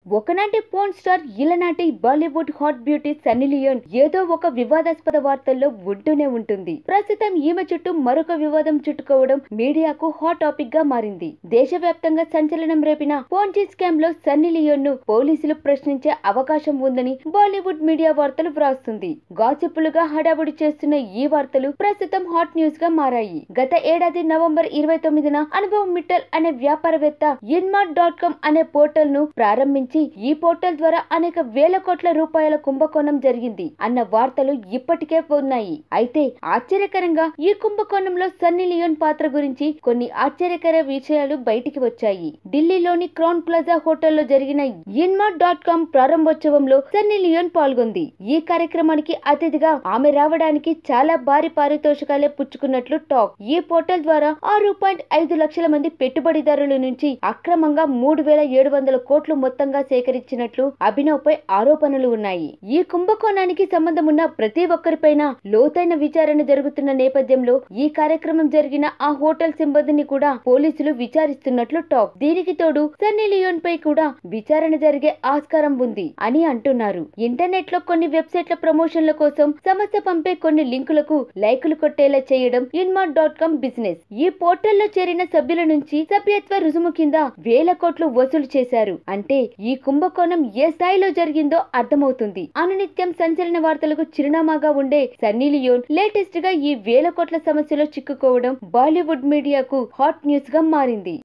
ఒకనాటి porn star ఇలనాటి Bollywood hot beauty Sunny Leone ఏదో ఒక వివాదాస్పద వార్తల్లో ఉంటూనే ఉంటుంది ప్రస్తుతం ఈమె చుట్టూ మరొక వివాదం చుట్టుకోవడం మీడియాకు హాట్ టాపిక్ గా మారింది దేశవ్యాప్తంగా సంచలనం రేపిన పోన్జీ స్కామ్ లో సన్నీ లియోన్ ను పోలీసులు ప్రశ్నించే అవకాశం ఉందని బాలీవుడ్ మీడియా వార్తలు వ్రాస్తుంది గాసిప్పులుగా హడావుడి చేస్తున్న ఈ వార్తలు ప్రస్తుతం హాట్ న్యూస్ గా మారాయి గత ఏడాది నవంబర్ ఇరవై తొమ్మిదిన అనుభవ్ మిట్టల్ అనే వ్యాపారవేత్త ఇన్మార్ట్ డాట్ కామ్ అనే పోర్టల్ ను ప్రారంభించి ఈ పోర్టల్ ద్వారా అనేక వేల కోట్ల రూపాయల కుంభకోణం జరిగింది అన్న వార్తలు ఇప్పటికే ఉన్నాయి అయితే ఆశ్చర్యకరంగా ఈ కుంభకోణంలో సన్నీ లియోన్ పాత్ర గురించి కొన్ని ఆశ్చర్యకర విషయాలు బయటికి వచ్చాయి ఢిల్లీలోని క్రౌన్ ప్లాజా హోటల్లో జరిగిన ఇన్మార్ట్ డాట్ కామ్ ప్రారంభోత్సవంలో సన్నీ లియోన్ పాల్గొంది ఈ కార్యక్రమానికి అతిథిగా ఆమె రావడానికి చాలా భారీ పారితోషికాలే పుచ్చుకున్నట్లు టాక్ ఈ పోర్టల్ ద్వారా ఆరు పాయింట్ ఐదు లక్షల మంది పెట్టుబడిదారుల నుంచి అక్రమంగా మూడు వేల ఏడు వందల కోట్లు మొత్తంగా సేకరించినట్లు అభినవ్ పై ఆరోపణలు ఉన్నాయి ఈ కుంభకోణానికి సంబంధం ఉన్న ప్రతి ఒక్కరిపైన లోతైన విచారణ జరుగుతున్న నేపథ్యంలో ఈ కార్యక్రమం జరిగిన ఆ హోటల్ సిబ్బందిని కూడా పోలీసులు విచారిస్తున్నట్లు టాక్ దీనికి తోడు సన్నీ లియోన్ పై కూడా విచారణ జరిగే ఆస్కారం ఉంది అని అంటున్నారు ఇంటర్నెట్ లో కొన్ని వెబ్సైట్ల ప్రమోషన్ల కోసం సంస్థ పంపే కొన్ని లింకులకు లైకులు కొట్టేలా చేయడం ఇన్మార్ట్ డాట్ కామ్ బిజినెస్ ఈ పోర్టల్లో చేరిన సభ్యుల నుంచి సభ్యత్వ రుసుము కింద వేల కోట్లు వసూలు చేశారు అంటే ఈ కుంభకోణం ఏ స్థాయిలో జరిగిందో అర్థమవుతుంది అనునిత్యం సంచలన వార్తలకు చిరునామాగా ఉండే సన్నీ లియోన్ లేటెస్ట్ గా ఈ వేల కోట్ల సమస్యలో చిక్కుకోవడం బాలీవుడ్ మీడియాకు హాట్ న్యూస్ గా మారింది